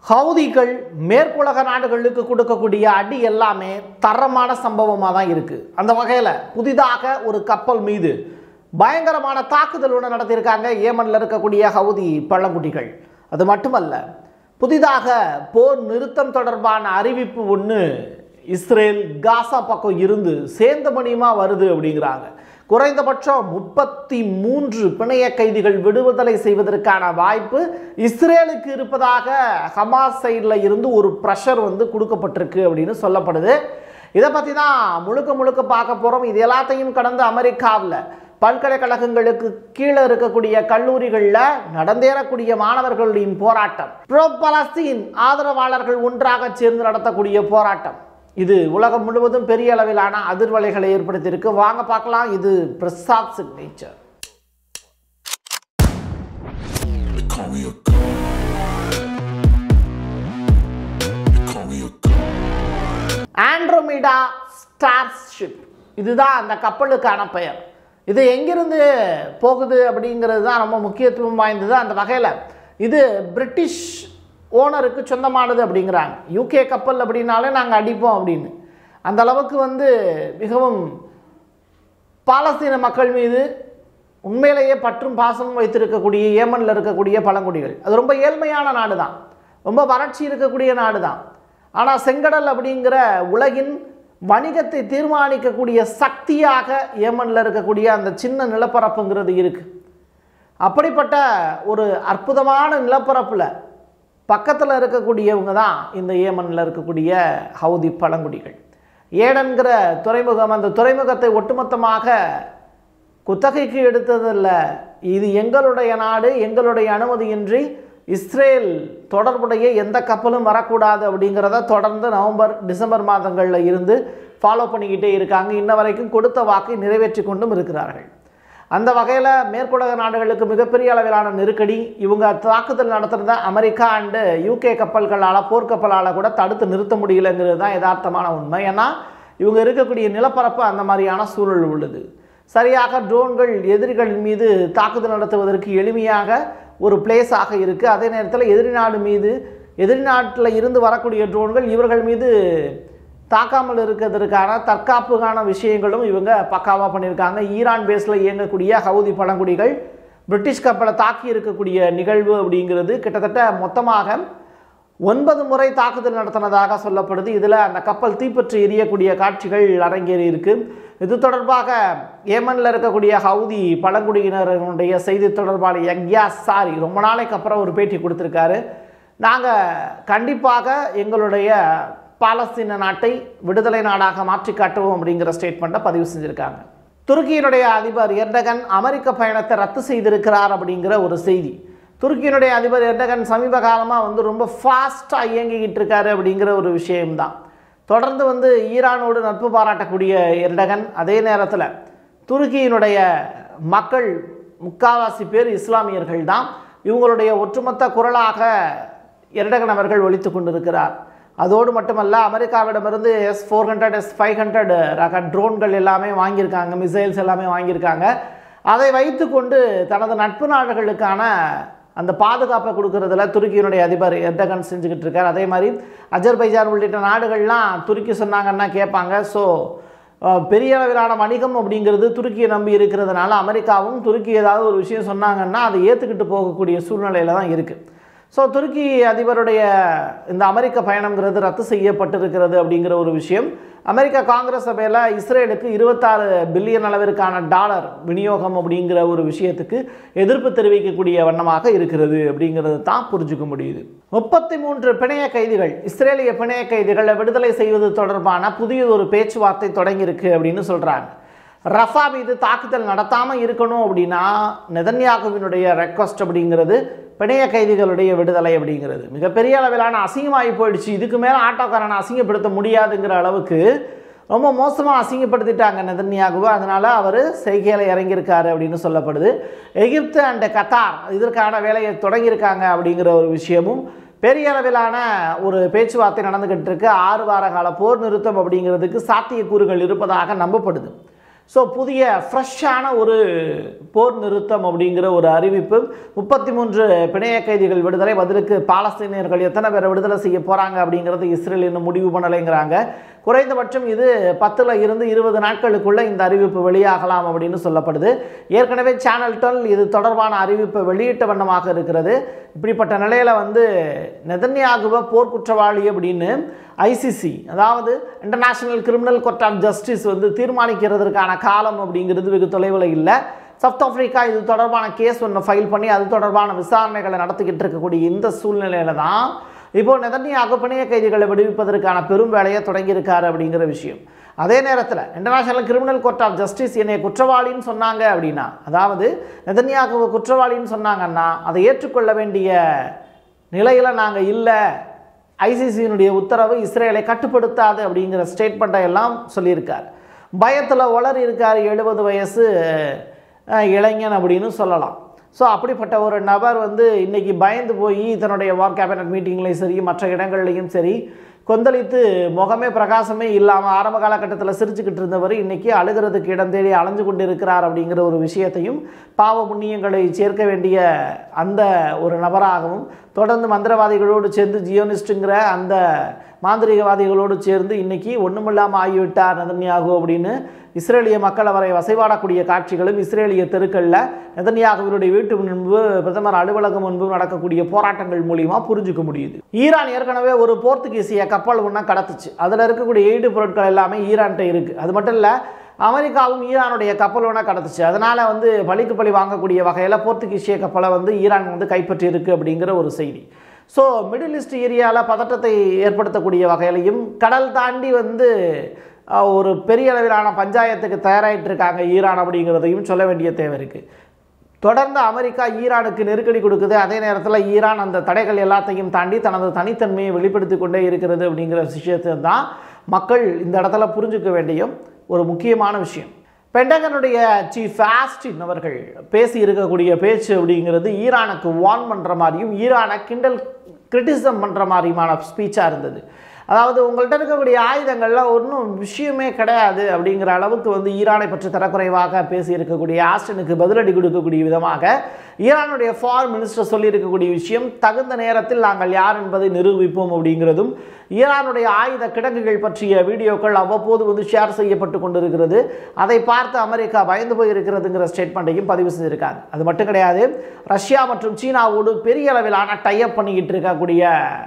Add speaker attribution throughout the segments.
Speaker 1: ஹவுதிகள் மேற்குலக நாடுகளுக்கு கொடுக்கக்கூடிய அடி எல்லாமே தரமான சம்பவமாக தான் இருக்குது அந்த வகையில் புதிதாக ஒரு கப்பல் மீது பயங்கரமான தாக்குதல் ஒன்று நடத்தியிருக்காங்க ஏமனில் இருக்கக்கூடிய ஹவுதி பழங்குடிகள் அது மட்டுமல்ல புதிதாக போர் நிறுத்தம் தொடர்பான அறிவிப்பு ஒன்று இஸ்ரேல் காசா பக்கம் இருந்து சேந்தமணியமா வருது அப்படிங்கிறாங்க குறைந்தபட்சம் முப்பத்தி மூன்று பிணைய கைதிகள் விடுதலை செய்வதற்கான வாய்ப்பு இஸ்ரேலுக்கு இருப்பதாக ஹமாஸ் சைடில் இருந்து ஒரு ப்ரெஷர் வந்து கொடுக்கப்பட்டிருக்கு அப்படின்னு சொல்லப்படுது இதை பற்றி தான் முழுக்க முழுக்க பார்க்க போகிறோம் இது எல்லாத்தையும் கடந்து அமெரிக்காவில் பல்கலைக்கழகங்களுக்கு கீழே இருக்கக்கூடிய கல்லூரிகளில் நடந்தேறக்கூடிய மாணவர்களின் போராட்டம் ப்ரோ பலஸ்தீன் ஆதரவாளர்கள் ஒன்றாக சேர்ந்து நடத்தக்கூடிய போராட்டம் இது உலகம் முழுவதும் பெரிய அளவிலான அதிர்வலைகளை ஏற்படுத்தியிருக்கு வாங்க பார்க்கலாம் இது Prasad signature
Speaker 2: They call me a god. They call me a god.
Speaker 1: Andromeda starship இதுதான் அந்த கப்பலுக்கான பெயர் இது எங்கிருந்து போகுது அப்படிங்கிறது தான் ரொம்ப முக்கியத்துவம் வாய்ந்தது அந்த வகையில் இது பிரிட்டிஷ் ஓனருக்கு சொந்தமானது அப்படிங்கிறாங்க யூகே கப்பல் அப்படின்னாலே நாங்கள் அடிப்போம் அப்படின்னு அந்த அளவுக்கு வந்து மிகவும் பாலஸ்தீன மக்கள் மீது உண்மையிலேயே பற்றும் பாசமும் வைத்திருக்கக்கூடிய ஏமனில் இருக்கக்கூடிய பழங்குடிகள் அது ரொம்ப ஏழ்மையான நாடு தான் ரொம்ப வறட்சி இருக்கக்கூடிய நாடு தான் ஆனால் செங்கடல் அப்படிங்கிற உலகின் வணிகத்தை தீர்மானிக்கக்கூடிய சக்தியாக ஏமனில் இருக்கக்கூடிய அந்த சின்ன நிலப்பரப்புங்கிறது இருக்குது அப்படிப்பட்ட ஒரு அற்புதமான நிலப்பரப்பில் பக்கத்தில் இருக்கக்கூடியவங்க தான் இந்த ஏமனில் இருக்கக்கூடிய ஹவுதி பழங்குடிகள் ஏடன்கிற துறைமுகம் அந்த துறைமுகத்தை ஒட்டுமொத்தமாக குத்தகைக்கு எடுத்ததில்ல இது எங்களுடைய நாடு எங்களுடைய அனுமதியின்றி இஸ்ரேல் தொடர்புடைய எந்த கப்பலும் வரக்கூடாது அப்படிங்கிறத தொடர்ந்து நவம்பர் டிசம்பர் மாதங்களில் இருந்து ஃபாலோ பண்ணிக்கிட்டே இருக்காங்க இன்ன வரைக்கும் கொடுத்த வாக்கை நிறைவேற்றி கொண்டும் இருக்கிறார்கள் அந்த வகையில் மேற்குலக நாடுகளுக்கு மிகப்பெரிய அளவிலான நெருக்கடி இவங்க தாக்குதல் நடத்துகிறத அமெரிக்கா அண்டு யூகே கப்பல்களால் போர்க்கப்பலால் கூட தடுத்து நிறுத்த முடியலைங்கிறது தான் யதார்த்தமான உண்மை ஏன்னா இவங்க இருக்கக்கூடிய நிலப்பரப்பு அந்த மாதிரியான சூழல் உள்ளது சரியாக ட்ரோன்கள் எதிரிகள் மீது தாக்குதல் நடத்துவதற்கு எளிமையாக ஒரு பிளேஸாக இருக்குது அதே நேரத்தில் எதிரி நாடு மீது எதிரி நாட்டில் இருந்து வரக்கூடிய ட்ரோன்கள் இவர்கள் மீது தாக்காமல் இருக்கிறதுக்கான தற்காப்புக்கான விஷயங்களும் இவங்க பக்காவாக பண்ணியிருக்காங்க ஈரான் பேஸில் இயங்கக்கூடிய ஹவுதி பழங்குடிகள் பிரிட்டிஷ் கப்பலை தாக்கி இருக்கக்கூடிய நிகழ்வு அப்படிங்கிறது கிட்டத்தட்ட மொத்தமாக ஒன்பது முறை தாக்குதல் நடத்தினதாக சொல்லப்படுது இதில் அந்த கப்பல் தீப்பற்றி எரியக்கூடிய காட்சிகள் அரங்கேறி இருக்கு இது தொடர்பாக ஏமனில் இருக்கக்கூடிய ஹவுதி பழங்குடியினருடைய செய்தி தொடர்பாளர் யக்யா சாரி ரொம்ப நாளைக்கு அப்புறம் ஒரு பேட்டி கொடுத்துருக்காரு நாங்கள் கண்டிப்பாக எங்களுடைய பாலஸ்தீன நாட்டை விடுதலை நாடாக மாற்றி காட்டுவோம் அப்படிங்கிற ஸ்டேட்மெண்ட்டை பதிவு செஞ்சுருக்காங்க துருக்கியினுடைய அதிபர் எர்டகன் அமெரிக்க பயணத்தை ரத்து செய்திருக்கிறார் அப்படிங்கிற ஒரு செய்தி துருக்கியினுடைய அதிபர் எர்டகன் சமீப காலமாக வந்து ரொம்ப ஃபாஸ்ட்டாக இயங்கிக்கிட்டு இருக்காரு அப்படிங்கிற ஒரு விஷயம்தான் தொடர்ந்து வந்து ஈரானோடு நட்பு பாராட்டக்கூடிய எர்டகன் அதே நேரத்தில் துருக்கியினுடைய மக்கள் முக்காவாசி பேர் இஸ்லாமியர்கள் தான் இவங்களுடைய ஒட்டுமொத்த குரலாக எர்டகன் அவர்கள் ஒழித்து கொண்டிருக்கிறார் அதோடு மட்டுமல்ல அமெரிக்காவிடமிருந்து S four hundred S five hundred ரக ட்ரோன்கள் எல்லாமே வாங்கியிருக்காங்க மிசைல்ஸ் எல்லாமே வாங்கியிருக்காங்க அதை வைத்துக்கொண்டு தனது நட்பு நாடுகளுக்கான அந்த பாதுகாப்பை கொடுக்கறதுல துருக்கியினுடைய அதிபர் எர்டகன் செஞ்சுக்கிட்டு இருக்கார் அதே மாதிரி அஜர்பைஜான் உள்ளிட்ட நாடுகள்லாம் துருக்கி சொன்னாங்கன்னா கேட்பாங்க ஸோ பெரிய அளவிலான வணிகம் அப்படிங்கிறது துருக்கியை நம்பி இருக்கிறதுனால அமெரிக்காவும் துருக்கி ஏதாவது ஒரு விஷயம் சொன்னாங்கன்னா அதை ஏற்றுக்கிட்டு போகக்கூடிய சூழ்நிலையில் தான் இருக்குது ஸோ துருக்கி அதிபருடைய இந்த அமெரிக்க பயணம்ங்கிறது ரத்து செய்யப்பட்டிருக்கிறது அப்படிங்கிற ஒரு விஷயம் அமெரிக்க காங்கிரஸ் சபையில் இஸ்ரேலுக்கு இருபத்தாறு பில்லியன் அளவிற்கான டாலர் விநியோகம் அப்படிங்கிற ஒரு விஷயத்துக்கு எதிர்ப்பு தெரிவிக்கக்கூடிய வண்ணமாக இருக்கிறது அப்படிங்கிறது தான் புரிஞ்சுக்க முடியுது முப்பத்தி மூன்று பிணைய கைதிகள் இஸ்ரேலிய பிணைய கைதிகளை விடுதலை செய்வது தொடர்பான புதிய ஒரு பேச்சுவார்த்தை தொடங்கியிருக்கு அப்படின்னு சொல்கிறாங்க ரஃபா மீது தாக்குதல் நடத்தாமல் இருக்கணும் அப்படின்னா நெதன்யாகுவினுடைய ரெக்வஸ்ட் அப்படிங்கிறது பிணைய கைதிகளுடைய விடுதலை அப்படிங்கிறது மிகப்பெரிய அளவிலான அசிங்கமாகி போயிடுச்சு இதுக்கு மேலே ஆட்டோக்காரனை அசிங்கப்படுத்த முடியாதுங்கிற அளவுக்கு ரொம்ப மோசமாக அசிங்கப்படுத்திட்டாங்க நெதன்யாகுவை அதனால் அவர் செய்கையில் இறங்கியிருக்காரு அப்படின்னு சொல்லப்படுது எகிப்து அண்ட் கத்தார் இதற்கான வேலையை தொடங்கியிருக்காங்க அப்படிங்கிற ஒரு விஷயமும் பெரிய அளவிலான ஒரு பேச்சுவார்த்தை நடந்துக்கிட்டு இருக்கு ஆறு வார கால போர் நிறுத்தம் அப்படிங்கிறதுக்கு சாத்தியக்கூறுகள் இருப்பதாக நம்பப்படுது ஸோ புதிய ஃப்ரெஷ்ஷான ஒரு போர் நிறுத்தம் அப்படிங்கிற ஒரு அறிவிப்பு முப்பத்தி மூன்று பிணைய கைதிகள் விடுதலை பதிலுக்கு பாலஸ்தீனியர்கள் எத்தனை பேரை விடுதலை செய்ய போகிறாங்க அப்படிங்கிறது இஸ்ரேல் இன்னும் முடிவு பண்ணலைங்கிறாங்க குறைந்தபட்சம் இது பத்தில் இருந்து இருபது நாட்களுக்குள்ள இந்த அறிவிப்பு வெளியாகலாம் அப்படின்னு சொல்லப்படுது ஏற்கனவே சேனல் டுவெல் இது தொடர்பான அறிவிப்பை வெளியிட்ட வண்ணமாக இருக்கிறது இப்படிப்பட்ட நிலையில் வந்து நெதன்யாகுவ போர்க்குற்றவாளி அப்படின்னு ஐசிசி அதாவது international criminal court of justice வந்து தீர்மானிக்கிறதுக்கான காலம் அப்படிங்கிறது வெகு தொலைவில் இல்லை சவுத் ஆப்பிரிக்கா இது தொடர்பான கேஸ் ஒன்று ஃபைல் பண்ணி அது தொடர்பான விசாரணைகளை நடத்திக்கிட்டு இருக்கக்கூடிய இந்த சூழ்நிலையில தான் இப்போ நெதன்யாகு பிணைய கைதிகளை விடுவிப்பதற்கான பெரும் வேலையை தொடங்கியிருக்காரு அப்படிங்கிற விஷயம் அதே நேரத்தில் international criminal court of justice என்னை குற்றவாளின்னு சொன்னாங்க அப்படின்னா அதாவது நெதன்யாகுவை குற்றவாளின்னு சொன்னாங்கன்னா அதை ஏற்றுக்கொள்ள வேண்டிய நிலையில் நாங்கள் இல்லை ஐசிசியினுடைய உத்தரவு இஸ்ரேலை கட்டுப்படுத்தாது அப்படிங்கிற ஸ்டேட்மெண்ட்டை எல்லாம் சொல்லியிருக்கார் பயத்தில் வளர் இருக்கார் எழுபது வயசு அஹ், இளைஞன் அப்படின்னு சொல்லலாம் ஸோ அப்படிப்பட்ட ஒரு நபர் வந்து இன்னைக்கு பயந்து போய் தன்னுடைய வார் கேபினட் மீட்டிங்லையும் சரி மற்ற இடங்கள்லையும் சரி கொந்தளித்து முகமே பிரகாசமே இல்லாமல் ஆரம்ப காலகட்டத்தில் சிரிச்சுக்கிட்டு இருந்தவர் இன்னைக்கு அழுகிறதுக்கு இடம் தேடி அலைஞ்சு கொண்டு இருக்கிறார் அப்படிங்கிற ஒரு விஷயத்தையும் பாவ புண்ணியங்களை சேர்க்க வேண்டிய அந்த ஒரு நபராகவும் தொடர்ந்து மந்திரவாதிகளோடு சேர்ந்து ஜியோனிஸ்ட்டுங்கிற அந்த மாந்திரிகவாதிகளோடு சேர்ந்து இன்னைக்கு ஒன்றுமில்லாமல் ஆகிவிட்டார் நெதன்யாகு அப்படின்னு இஸ்ரேலிய மக்கள் அவரை வசைபாடக்கூடிய காட்சிகளும் இஸ்ரேலிய தெருக்களில் நெதன்யாகுவினுடைய வீட்டு முன்பு பிரதமர் அலுவலகம் முன்பு நடக்கக்கூடிய போராட்டங்கள் மூலியமாக புரிஞ்சுக்க முடியுது ஈரான் ஏற்கனவே ஒரு போர்த்துகீசிய கப்பல் ஒன்றா கடத்துச்சு அதில் இருக்கக்கூடிய ஈடு பொருட்கள் எல்லாமே ஈரான்கிட்ட இருக்குது அது மட்டும் இல்லை அமெரிக்காவும் ஈரானுடைய கப்பல் ஒன்றா கடத்துச்சு அதனால் வந்து பழிக்கு பழி வாங்கக்கூடிய வகையில் போர்த்துகீசிய கப்பலை வந்து ஈரான் வந்து கைப்பற்றி இருக்கு அப்படிங்கிற ஒரு செய்தி ஸோ மிடில் ஈஸ்ட் ஏரியாவில் பதட்டத்தை ஏற்படுத்தக்கூடிய வகையிலையும் கடல் தாண்டி வந்து அஹ், ஒரு பெரிய அளவிலான பஞ்சாயத்துக்கு தயாராகிட்டு இருக்காங்க ஈரான் அப்படிங்கிறதையும் சொல்ல வேண்டிய தேவை இருக்குது தொடர்ந்து அமெரிக்கா ஈரானுக்கு நெருக்கடி கொடுக்குது அதே நேரத்தில் ஈரான் அந்த தடைகள் எல்லாத்தையும் தாண்டி தனது தனித்தன்மையை வெளிப்படுத்தி கொண்டே இருக்கிறது அப்படிங்கிற விஷயத்தை தான் மக்கள் இந்த இடத்துல புரிஞ்சுக்க வேண்டிய ஒரு முக்கியமான விஷயம் பெண்டகனுடைய சீஃப் ஆஸ்டின் அவர்கள் பேசி இருக்கக்கூடிய பேச்சு அப்படிங்கிறது ஈரானுக்கு வார்ன் பண்ணுற மாதிரியும் ஈரானை கிண்டல் கிரிட்டிசம் பண்ணுற மாதிரியுமான ஸ்பீச்சாக இருந்தது அதாவது உங்கள்கிட்ட இருக்கக்கூடிய ஆயுதங்கள்லாம் ஒன்றும் விஷயமே கிடையாது அப்படிங்கிற அளவுக்கு வந்து ஈரானை பற்றி தரக்குறைவாக பேசி இருக்கக்கூடிய ஆஸ்டனுக்கு பதிலடி கொடுக்கக்கூடிய விதமாக ஈரானுடைய ஃபாரின் மினிஸ்டர் சொல்லியிருக்கக்கூடிய விஷயம் தகுந்த நேரத்தில் நாங்கள் யார் என்பதை நிரூபிப்போம் அப்படிங்கிறதும் ஈரானுடைய ஆயுத கிடங்குகள் பற்றிய வீடியோக்கள் அவ்வப்போது வந்து ஷேர் செய்யப்பட்டு கொண்டிருக்கிறது அதை பார்த்து அமெரிக்கா பயந்து போயிருக்கிறதுங்கிற ஸ்டேட்மெண்ட்டையும் பதிவு செஞ்சிருக்காங்க அது மட்டும் கிடையாது ரஷ்யா மற்றும் சீனாவோடு பெரிய அளவிலான டைப் பண்ணிக்கிட்டு இருக்கக்கூடிய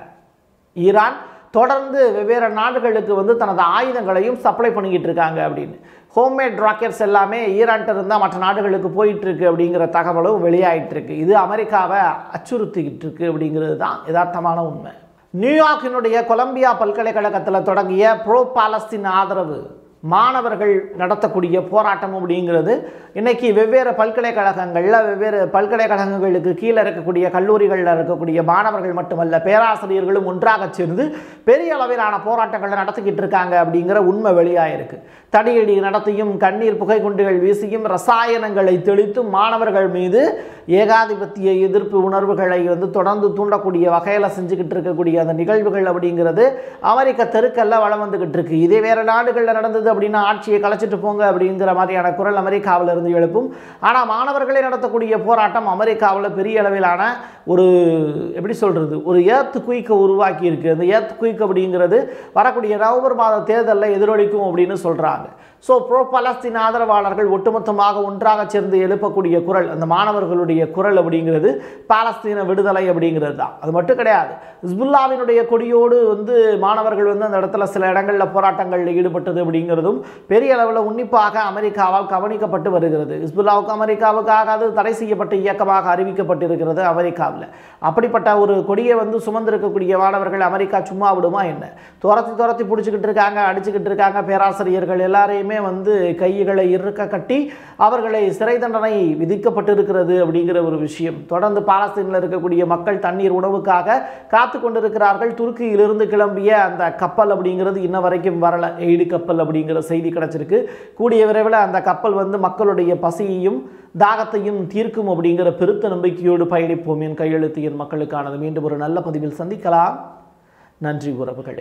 Speaker 1: ஈரான் தொடர்ந்து வெவ்வேறு நாடுகளுக்கு வந்து தனது ஆயுதங்களையும் சப்ளை பண்ணிக்கிட்டு இருக்காங்க அப்படின்னு ஹோம்மேட் ராக்கெட்ஸ் எல்லாமே ஈரான்ட்ட இருந்தால் மற்ற நாடுகளுக்கு போயிட்டு இருக்கு அப்படிங்கிற தகவலும் வெளியாயிட்டு இருக்கு இது அமெரிக்காவை அச்சுறுத்திக்கிட்டு இருக்கு அப்படிங்கிறது தான் யதார்த்தமான உண்மை நியூயார்க்கினுடைய கொலம்பியா பல்கலைக்கழகத்தில் தொடங்கிய ப்ரோ பாலஸ்தீன் ஆதரவு மாணவர்கள் நடத்தக்கூடிய போராட்டம் அப்படிங்கிறது இன்னைக்கு வெவ்வேறு பல்கலைக்கழகங்களில் வெவ்வேறு பல்கலைக்கழகங்களுக்கு கீழே இருக்கக்கூடிய கல்லூரிகளில் இருக்கக்கூடிய மாணவர்கள் மட்டுமல்ல பேராசிரியர்களும் ஒன்றாக சேர்ந்து பெரிய அளவிலான போராட்டங்களை நடத்திக்கிட்டு இருக்காங்க அப்படிங்கிற உண்மை வெளியாயிருக்கு தடியடி நடத்தியும் கண்ணீர் புகை குண்டுகள் வீசியும் ரசாயனங்களை தெளித்தும் மாணவர்கள் மீது ஏகாதிபத்திய எதிர்ப்பு உணர்வுகளை வந்து தொடர்ந்து தூண்டக்கூடிய வகையில் செஞ்சுக்கிட்டு இருக்கக்கூடிய அந்த நிகழ்வுகள் அப்படிங்கிறது அமெரிக்க தெருக்கல்ல வளம் வந்துகிட்டு இருக்கு இதே வேற நாடுகளில் நடந்தது அப்படின்னா ஆட்சியை கலைச்சிட்டு போங்க அப்படிங்கிற மாதிரியான குரல் அமெரிக்காவில் இருந்து எழுப்பும் ஆனால் மாணவர்களே நடத்தக்கூடிய போராட்டம் அமெரிக்காவில் பெரிய அளவிலான ஒரு எப்படி சொல்றது ஒரு ஏத்து குயிக்கை உருவாக்கி இருக்கு அந்த ஏத்து குயிக் அப்படிங்கிறது வரக்கூடிய நவம்பர் மாத தேர்தலில் எதிரொலிக்கும் அப்படின்னு சொல்றாங்க ஸோ ப்ரோ பலஸ்தீன் ஆதரவாளர்கள் ஒட்டுமொத்தமாக ஒன்றாக சேர்ந்து எழுப்பக்கூடிய குரல் அந்த மாணவர்களுடைய குரல் அப்படிங்கிறது பாலஸ்தீன விடுதலை அப்படிங்கிறது தான் அது மட்டும் கிடையாது ஹிஸ்புல்லாவினுடைய கொடியோடு வந்து மாணவர்கள் வந்து அந்த இடத்துல சில இடங்களில் போராட்டங்களில் ஈடுபட்டது அப்படிங்கிறதும் பெரிய அளவில் உன்னிப்பாக அமெரிக்காவால் கவனிக்கப்பட்டு வருகிறது ஹிஸ்புல்லாவுக்கு அமெரிக்காவுக்கு ஆகாது தடை செய்யப்பட்ட இயக்கமாக அறிவிக்கப்பட்டிருக்கிறது அமெரிக்காவில் அப்படிப்பட்ட ஒரு கொடியை வந்து சுமந்திருக்கக்கூடிய மாணவர்கள் அமெரிக்கா சும்மா விடுமா என்ன துரத்தி துரத்தி பிடிச்சிக்கிட்டு இருக்காங்க அடிச்சுக்கிட்டு இருக்காங்க பேராசிரியர்கள் எல்லாரையுமே வந்து கைகளை இறுக்க கட்டி அவர்களை சிறை தண்டனை விதிக்கப்பட்டிருக்கிறது அப்படிங்கிற ஒரு விஷயம் தொடர்ந்து பாலஸ்தீனில் இருக்கக்கூடிய மக்கள் தண்ணீர் உணவுக்காக காத்து கொண்டிருக்கிறார்கள் துருக்கியிலிருந்து கிளம்பிய அந்த கப்பல் அப்படிங்கிறது இன்ன வரைக்கும் வரல எய்டு கப்பல் அப்படிங்கிற செய்தி கிடைச்சிருக்கு கூடிய விரைவில் அந்த கப்பல் வந்து மக்களுடைய பசியையும் தாகத்தையும் தீர்க்கும் அப்படிங்கிற பெருத்த நம்பிக்கையோடு பயணிப்போம் என் கையெழுத்து என் மக்களுக்கானது மீண்டும் ஒரு நல்ல பதிவில் சந்திக்கலாம் நன்றி உறவுகளே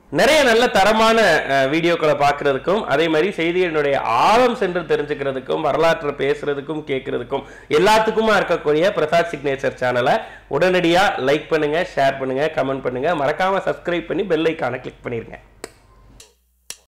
Speaker 3: நிறைய நல்ல தரமான அஹ், வீடியோக்களை பார்க்கறதுக்கும் அதே மாதிரி செய்திகளினுடைய ஆழம் சென்று தெரிஞ்சுக்கிறதுக்கும் வரலாற்றை பேசுறதுக்கும் கேட்கறதுக்கும் எல்லாத்துக்குமா இருக்கக்கூடிய பிரசாத் சிக்னேச்சர் சேனலை உடனடியாக லைக் பண்ணுங்க ஷேர் பண்ணுங்க கமெண்ட் பண்ணுங்க மறக்காம சப்ஸ்கிரைப் பண்ணி பெல் ஐக்கானை கிளிக் பண்ணிருங்க